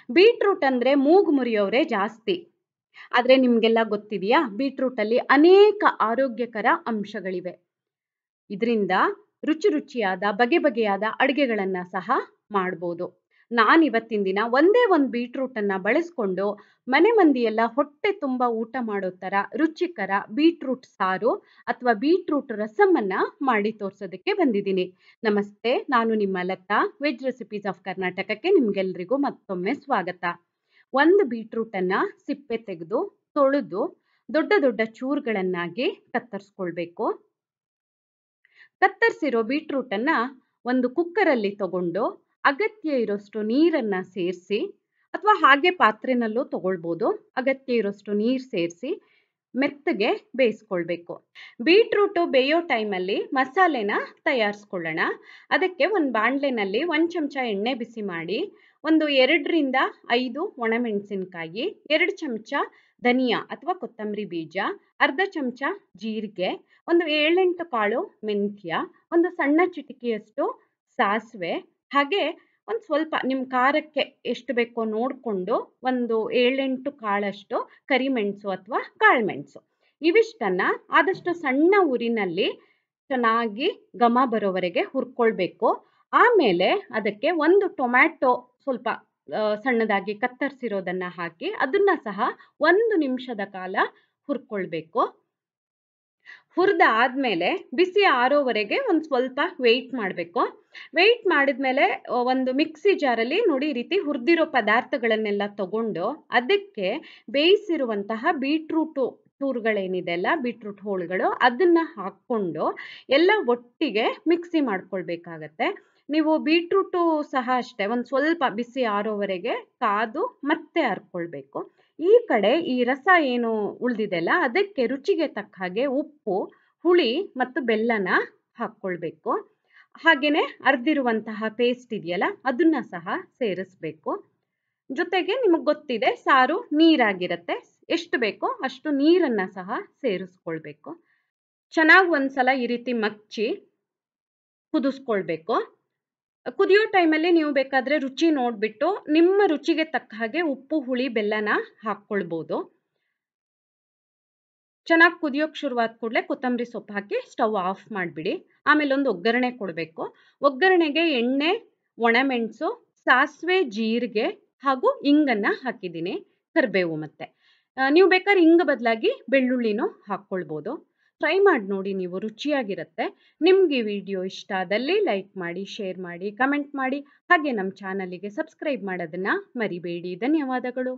beetroot ಅಂದರೆ ಮೂಗು ಮುರಿಯೋರೇ ಜಾಸ್ತಿ ಆದರೆ ನಿಮಗೆಲ್ಲ ಗೊತ್ತಿದೆಯಾ ಬೀಟ್ರೂಟಲ್ಲಿ ಅನೇಕ ಆರೋಗ್ಯಕರ ಅಂಶಗಳಿವೆ ಇದರಿಂದ ರುಚಿ ರುಚಿಯಾದ ಬಗೆ ಬಗೆಯಾದ ಅಡುಗೆಗಳನ್ನು ಸಹ ಮಾಡ್ಬೋದು ನಾನು ಇವತ್ತಿನ ದಿನ ಒಂದೇ ಒಂದು ಬೀಟ್ರೂಟನ್ನು ಬಳಸ್ಕೊಂಡು ಮನೆ ಮಂದಿ ಎಲ್ಲ ಹೊಟ್ಟೆ ತುಂಬ ಊಟ ಮಾಡೋ ಥರ ರುಚಿಕರ ಬೀಟ್ರೂಟ್ ಸಾರು ಅಥವಾ ಬೀಟ್ರೂಟ್ ರಸಮನ್ನು ಮಾಡಿ ತೋರಿಸೋದಕ್ಕೆ ಬಂದಿದ್ದೀನಿ ನಮಸ್ತೆ ನಾನು ನಿಮ್ಮ ಲತಾ ವೆಜ್ ರೆಸಿಪೀಸ್ ಆಫ್ ಕರ್ನಾಟಕಕ್ಕೆ ನಿಮಗೆಲ್ರಿಗೂ ಮತ್ತೊಮ್ಮೆ ಸ್ವಾಗತ ಒಂದು ಬೀಟ್ರೂಟನ್ನು ಸಿಪ್ಪೆ ತೆಗೆದು ತೊಳೆದು ದೊಡ್ಡ ದೊಡ್ಡ ಚೂರುಗಳನ್ನಾಗಿ ಕತ್ತರಿಸ್ಕೊಳ್ಬೇಕು ಕತ್ತರಿಸಿರೋ ಬೀಟ್ರೂಟನ್ನು ಒಂದು ಕುಕ್ಕರಲ್ಲಿ ತಗೊಂಡು ಅಗತ್ಯ ಇರೋಷ್ಟು ನೀರನ್ನು ಸೇರಿಸಿ ಅಥವಾ ಹಾಗೆ ಪಾತ್ರೆನಲ್ಲೂ ತಗೊಳ್ಬೋದು ಅಗತ್ಯ ಇರೋಷ್ಟು ನೀರು ಸೇರಿಸಿ ಮೆತ್ತಗೆ ಬೇಯಿಸ್ಕೊಳ್ಬೇಕು ಬೀಟ್ರೂಟು ಬೇಯೋ ಟೈಮಲ್ಲಿ ಮಸಾಲೆನ ತಯಾರಿಸ್ಕೊಳ್ಳೋಣ ಅದಕ್ಕೆ ಒಂದು ಬಾಣಲೆನಲ್ಲಿ ಒಂದು ಚಮಚ ಎಣ್ಣೆ ಬಿಸಿ ಮಾಡಿ ಒಂದು ಎರಡರಿಂದ ಐದು ಒಣಮೆಣಸಿನ್ಕಾಯಿ ಎರಡು ಚಮಚ ಧನಿಯಾ ಅಥವಾ ಕೊತ್ತಂಬರಿ ಬೀಜ ಅರ್ಧ ಚಮಚ ಜೀರಿಗೆ ಒಂದು ಏಳೆಂಟು ಕಾಳು ಮೆಂತ್ಯ ಒಂದು ಸಣ್ಣ ಚಿಟಿಕೆಯಷ್ಟು ಸಾಸಿವೆ ಹಾಗೆ ಒಂದು ಸ್ವಲ್ಪ ನಿಮ್ಮ ಖಾರಕ್ಕೆ ಎಷ್ಟು ಬೇಕೋ ನೋಡಿಕೊಂಡು ಒಂದು ಏಳೆಂಟು ಕಾಳಷ್ಟು ಕರಿಮೆಣಸು ಅಥವಾ ಕಾಳುಮೆಣಸು ಇವಿಷ್ಟನ್ನು ಆದಷ್ಟು ಸಣ್ಣ ಉರಿನಲ್ಲಿ ಚೆನ್ನಾಗಿ ಘಮ ಬರೋವರೆಗೆ ಹುರ್ಕೊಳ್ಬೇಕು ಆಮೇಲೆ ಅದಕ್ಕೆ ಒಂದು ಟೊಮ್ಯಾಟೊ ಸ್ವಲ್ಪ ಸಣ್ಣದಾಗಿ ಕತ್ತರಿಸಿರೋದನ್ನು ಹಾಕಿ ಅದನ್ನು ಸಹ ಒಂದು ನಿಮಿಷದ ಕಾಲ ಹುರ್ಕೊಳ್ಬೇಕು ಹುರಿದ ಆದಮೇಲೆ ಬಿಸಿ ಆರೋವರೆಗೆ ಒಂದು ಸ್ವಲ್ಪ ವೆಯ್ಟ್ ಮಾಡಬೇಕು ವೆಯ್ಟ್ ಮಾಡಿದ್ಮೇಲೆ ಒಂದು ಮಿಕ್ಸಿ ಜಾರಲ್ಲಿ ನೋಡಿ ಈ ರೀತಿ ಹುರಿದಿರೋ ಪದಾರ್ಥಗಳನ್ನೆಲ್ಲ ತಗೊಂಡು ಅದಕ್ಕೆ ಬೇಯಿಸಿರುವಂತಹ ಬೀಟ್ರೂಟು ಚೂರುಗಳೇನಿದೆ ಅಲ್ಲ ಬೀಟ್ರೂಟ್ ಹೋಳುಗಳು ಅದನ್ನು ಹಾಕ್ಕೊಂಡು ಎಲ್ಲ ಒಟ್ಟಿಗೆ ಮಿಕ್ಸಿ ಮಾಡ್ಕೊಳ್ಬೇಕಾಗತ್ತೆ ನೀವು ಬೀಟ್ರೂಟು ಸಹ ಅಷ್ಟೇ ಒಂದು ಸ್ವಲ್ಪ ಬಿಸಿ ಆರೋವರೆಗೆ ಕಾದು ಮತ್ತೆ ಹರ್ಕೊಳ್ಬೇಕು ಈ ಕಡೆ ಈ ರಸ ಏನು ಉಳಿದಿದೆ ಅಲ್ಲ ಅದಕ್ಕೆ ರುಚಿಗೆ ತಕ್ಕ ಹಾಗೆ ಉಪ್ಪು ಹುಳಿ ಮತ್ತು ಬೆಲ್ಲನ ಹಾಕ್ಕೊಳ್ಬೇಕು ಹಾಗೆಯೇ ಅರ್ದಿರುವಂತಹ ಪೇಸ್ಟ್ ಇದೆಯಲ್ಲ ಅದನ್ನು ಸಹ ಸೇರಿಸ್ಬೇಕು ಜೊತೆಗೆ ನಿಮಗೆ ಗೊತ್ತಿದೆ ಸಾರು ನೀರಾಗಿರುತ್ತೆ ಎಷ್ಟು ಬೇಕೋ ಅಷ್ಟು ನೀರನ್ನು ಸಹ ಸೇರಿಸ್ಕೊಳ್ಬೇಕು ಚೆನ್ನಾಗಿ ಒಂದ್ಸಲ ಈ ರೀತಿ ಮಚ್ಚಿ ಕುದಿಸ್ಕೊಳ್ಬೇಕು ಕುದಿಯೋ ಟೈಮಲ್ಲಿ ನೀವು ಬೇಕಾದರೆ ರುಚಿ ನೋಡಿಬಿಟ್ಟು ನಿಮ್ಮ ರುಚಿಗೆ ತಕ್ಕ ಹಾಗೆ ಉಪ್ಪು ಹುಳಿ ಬೆಲ್ಲನ ಹಾಕ್ಕೊಳ್ಬೋದು ಚೆನ್ನಾಗಿ ಕುದಿಯೋಕ್ಕೆ ಶುರುವಾದ ಕೂಡಲೇ ಕೊತ್ತಂಬರಿ ಸೊಪ್ಪು ಹಾಕಿ ಸ್ಟವ್ ಆಫ್ ಮಾಡಿಬಿಡಿ ಆಮೇಲೆ ಒಂದು ಒಗ್ಗರಣೆ ಕೊಡಬೇಕು ಒಗ್ಗರಣೆಗೆ ಎಣ್ಣೆ ಒಣಮೆಣಸು ಸಾಸಿವೆ ಜೀರಿಗೆ ಹಾಗೂ ಇಂಗನ್ನು ಹಾಕಿದ್ದೀನಿ ಕರಿಬೇವು ಮತ್ತು ನೀವು ಬೇಕಾದ್ರೆ ಇಂಗ ಬದಲಾಗಿ ಬೆಳ್ಳುಳ್ಳಿನೂ ಹಾಕ್ಕೊಳ್ಬೋದು ಟ್ರೈ ಮಾಡಿ ನೋಡಿ ನೀವು ರುಚಿಯಾಗಿರುತ್ತೆ ನಿಮಗೆ ಈ ವಿಡಿಯೋ ಇಷ್ಟ ಆದಲ್ಲಿ ಲೈಕ್ ಮಾಡಿ ಶೇರ್ ಮಾಡಿ ಕಮೆಂಟ್ ಮಾಡಿ ಹಾಗೆ ನಮ್ಮ ಚಾನಲಿಗೆ ಸಬ್ಸ್ಕ್ರೈಬ್ ಮಾಡೋದನ್ನು ಮರಿಬೇಡಿ ಧನ್ಯವಾದಗಳು